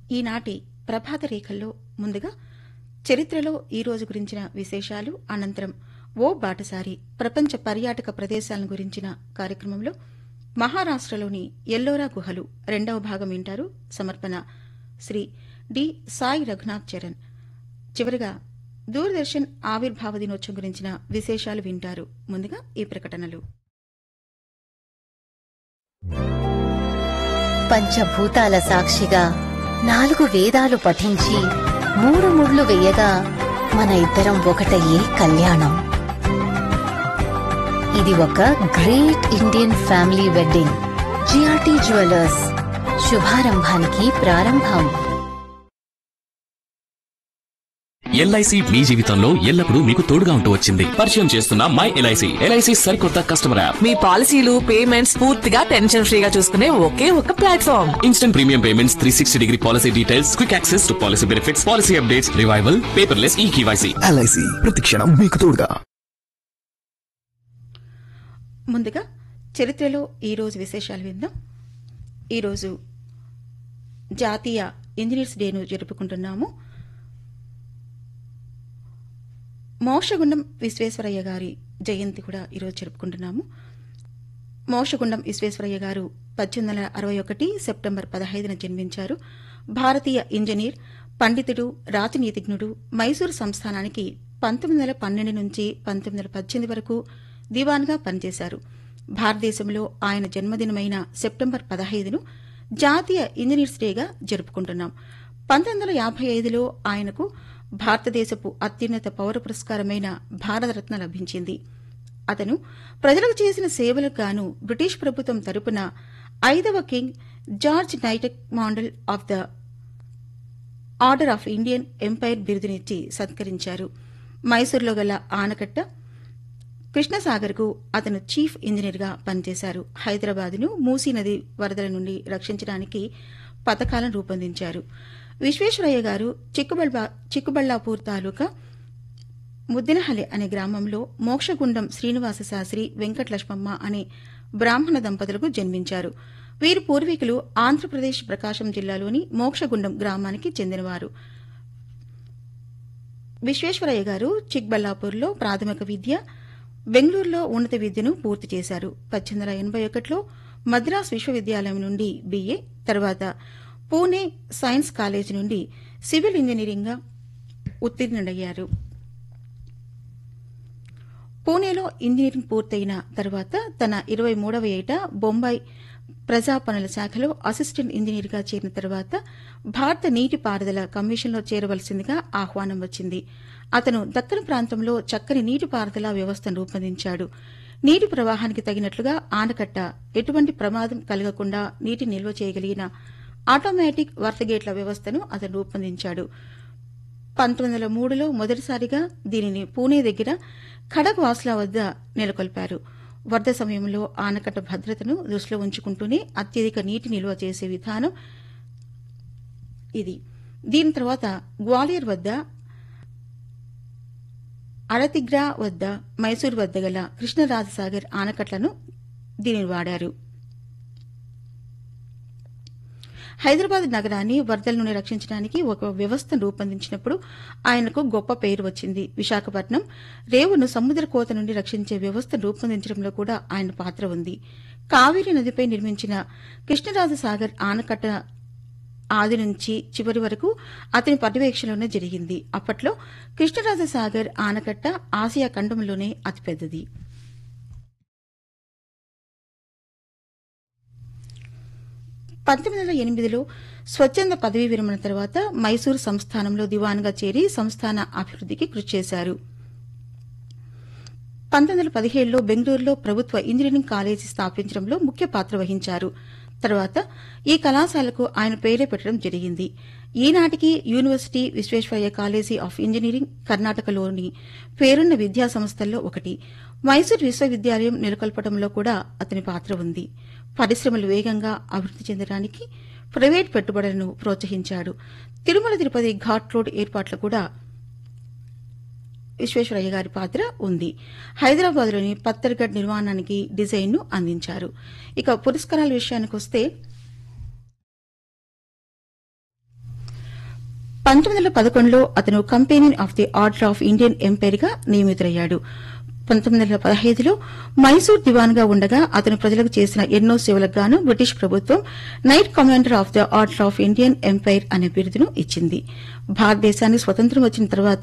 ఈనాటి ప్రభాత రేఖల్లో ముందుగా చరిత్రలో ఈ రోజు గురించిన విశేషాలు అనంతరం ఓ బాటసారి ప్రపంచ పర్యాటక ప్రదేశాలను గురించిన కార్యక్రమంలో మహారాష్టలోని ఎల్లోరా గుహలు రెండవ భాగం వింటారు సమర్పణ శ్రీ డి సాయి రఘునాథ్ చరణ్ చివరిగా దూరదర్శన్ ఆవిర్భావ దినోత్సవం గురించిన విశేషాలు వింటారు ముందుగా ఈ ప్రకటనలు పంచభూతాల సాక్షిగా నాలుగు వేదాలు పఠించి మూడు ముళ్ళు వేయగా మన ఇద్దరం ఒకటయ్యే కళ్యాణం ఇది ఒక great Indian family wedding GRT jewellers శుభారంభానికి ప్రారంభం ఎల్ఐసి మీ జీవితంలో ఎల్లప్పుడూ మీకు తోడుగా ఉంటూ వచ్చింది పరిచయం చేస్తున్న మై ఎల్ఐసి ఎల్ఐసి సరికొత్త కస్టమర్ యాప్ మీ పాలసీలు పేమెంట్స్ పూర్తిగా టెన్షన్ ఫ్రీగా చూసుకునే ఒకే ఒక platform instant premium payments three sixty degree policy details quick access to policy benefits policy updates revival paperless e KYC LIC ప్రతిక్షణం మీకు తోడుగా ముందుగా చరిత్రలో ఈ రోజు విశేషాలు విందాం ఈరోజు జాతీయ ఇంజనీర్స్ డేను జరుపుకుంటున్నాము మోక్షగుండం విశ్వేశ్వరయ్య గారి జయంతి కూడా ఈరోజు జరుపుకుంటున్నాము మోక్షగుండం విశ్వేశ్వరయ్య గారు పద్దెనిమిది వందల అరవై ఒకటి సెప్టెంబర్ పదహైదున జన్మించారు భారతీయ ఇంజనీర్ పండితుడు రాజనీతిజ్ఞుడు మైసూరు సంస్థానానికి పంతొమ్మిది వందల పన్నెండు నుంచి పంతొమ్మిది వందల పద్దెనిమిది వరకు దివాన్గా పనిచేశారు భారతదేశంలో ఆయన జన్మదినమైన సెప్టెంబర్ పదహైదును జాతీయ ఇంజనీర్స్ డేగా జరుపుకుంటున్నాం పంతొమ్మిది వందల యాభై ఐదులో ఆయనకు భారతదేశపు అత్యున్నత పౌర పురస్కారమైన భారతరత్న లభించింది అతను ప్రజలకు చేసిన సేవలకు గాను బ్రిటిష్ ప్రభుత్వం తరపున ఐదవ King George knight commander of the order of Indian Empire బిరుదునిచ్చి సత్కరించారు మైసూరులో గల ఆనకట్ట కృష్ణసాగర్కు అతను చీఫ్ ఇంజనీర్గా పనిచేశారు హైదరాబాద్ను మూసీ నది వరదల నుండి రక్షించడానికి పథకాలను రూపొందించారు విశ్వేశ్వరయ్య గారు చిక్కుబల్బా చిక్కుబళ్లాపూర్ తాలూకా ముద్దినహల్లి అనే గ్రామంలో మోక్షగుండం శ్రీనివాస శాస్త్రి వెంకటలక్ష్మమ్మ అనే బ్రాహ్మణ దంపతులకు జన్మించారు వీరి పూర్వీకులు ఆంధ్రప్రదేశ్ ప్రకాశం జిల్లాలోని మోక్షగుండం గ్రామానికి చెందినవారు విశ్వేశ్వరయ్య గారు చిక్బల్లాపూర్లో ప్రాథమిక విద్య బెంగళూరులో ఉన్నత విద్యను పూర్తి చేశారు పద్దెనిమిది వందల ఎనభై ఒకటిలో మద్రాస్ విశ్వవిద్యాలయం నుండి బీఏ తర్వాత పూణే సైన్స్ కాలేజ్ నుండి సివిల్ ఇంజనీరింగ్గా ఉత్తీర్ణుడయ్యారు పూణేలో ఇంజనీరింగ్ పూర్తయిన తర్వాత తన ఇరవై మూడవ ఏట బొంబాయి ప్రజా పనుల శాఖలో అసిస్టెంట్ ఇంజనీర్గా చేరిన తర్వాత భారత నీటిపారుదల కమిషన్లో చేరవలసిందిగా ఆహ్వానం వచ్చింది అతను దక్కన ప్రాంతంలో చక్కని నీటిపారుదల వ్యవస్థను రూపొందించాడు నీటి ప్రవాహానికి తగినట్లుగా ఆనకట్ట ఎటువంటి ప్రమాదం కలగకుండా నీటి నిల్వ చేయగలిగిన ఆటోమేటిక్ వర్తగేట్ల వ్యవస్థను అతను రూపొందించాడు పంతొమ్మిది వందల మూడులో మొదటిసారిగా దీనిని పూణే దగ్గర ఖడక్ వాస్లా వద్ద నెలకొల్పారు వరద సమయంలో ఆనకట్ట భద్రతను దృష్టిలో ఉంచుకుంటూనే అత్యధిక నీటి నిల్వ చేసే విధానం ఇది దీని తర్వాత గ్వాలియర్ వద్ద అరతిగ్రా వద్ద మైసూర్ వద్ద గల కృష్ణరాజసాగర్ ఆనకట్లను దీనిని వాడారు హైదరాబాద్ నగరాన్ని వరదల నుండి రక్షించడానికి ఒక వ్యవస్థను రూపొందించినప్పుడు ఆయనకు గొప్ప పేరు వచ్చింది విశాఖపట్నం రేవును సముద్ర కోత నుండి రక్షించే వ్యవస్థను రూపొందించడంలో కూడా ఆయన పాత్ర ఉంది కావేరీ నదిపై నిర్మించిన కృష్ణరాజసాగర్ ఆనకట్ట ఆది నుంచి చివరి వరకు అతని పర్యవేక్షణలోనే జరిగింది అప్పట్లో కృష్ణరాజసాగర్ ఆనకట్ట ఆసియా ఖండంలోనే అతిపెద్దది పంతొమ్మిది వందల ఎనిమిదిలో స్వచ్ఛంద పదవీ విరమణ తర్వాత మైసూరు సంస్థానంలో దివాన్గా చేరి సంస్థాన అభివృద్దికి కృషి చేశారు పంతొమ్మిది వందల పదిహేడులో బెంగళూరులో ప్రభుత్వ ఇంజనీరింగ్ కాలేజీ స్థాపించడంలో ముఖ్య పాత్ర వహించారు తర్వాత ఈ కళాశాలకు ఆయన పేరే పెట్టడం జరిగింది ఈనాటికి university Visvesvaraya college of engineering కర్ణాటకలోని పేరున్న విద్యా సంస్థల్లో ఒకటి మైసూర్ విశ్వవిద్యాలయం నెలకొల్పడంలో కూడా అతని పాత్ర ఉంది పరిశ్రమలు వేగంగా అభివృద్ది చెందడానికి ప్రైవేట్ పెట్టుబడులను ప్రోత్సహించాడు తిరుమల తిరుపతి ఘాట్ రోడ్ ఏర్పాట్లు కూడా విశ్వేశ్వరయ్య గారి పాత్ర ఉంది హైదరాబాద్లోని పత్తర్గఢ్ నిర్మాణానికి డిజైన్ను అందించారు ఇక పురస్కారాల విషయానికి వస్తే పంతొమ్మిది వందల పదకొండులో అతను companion of the order of Indian Empire గా నియమితులయ్యాడు పంతొమ్మిది వందల పదహైదులో మైసూర్ దివాన్గా ఉండగా అతను ప్రజలకు చేసిన ఎన్నో సేవలకు గాను బ్రిటిష్ ప్రభుత్వం knight commander of the order of Indian Empire అనే బిరుదును ఇచ్చింది భారతదేశానికి స్వతంత్రం వచ్చిన తర్వాత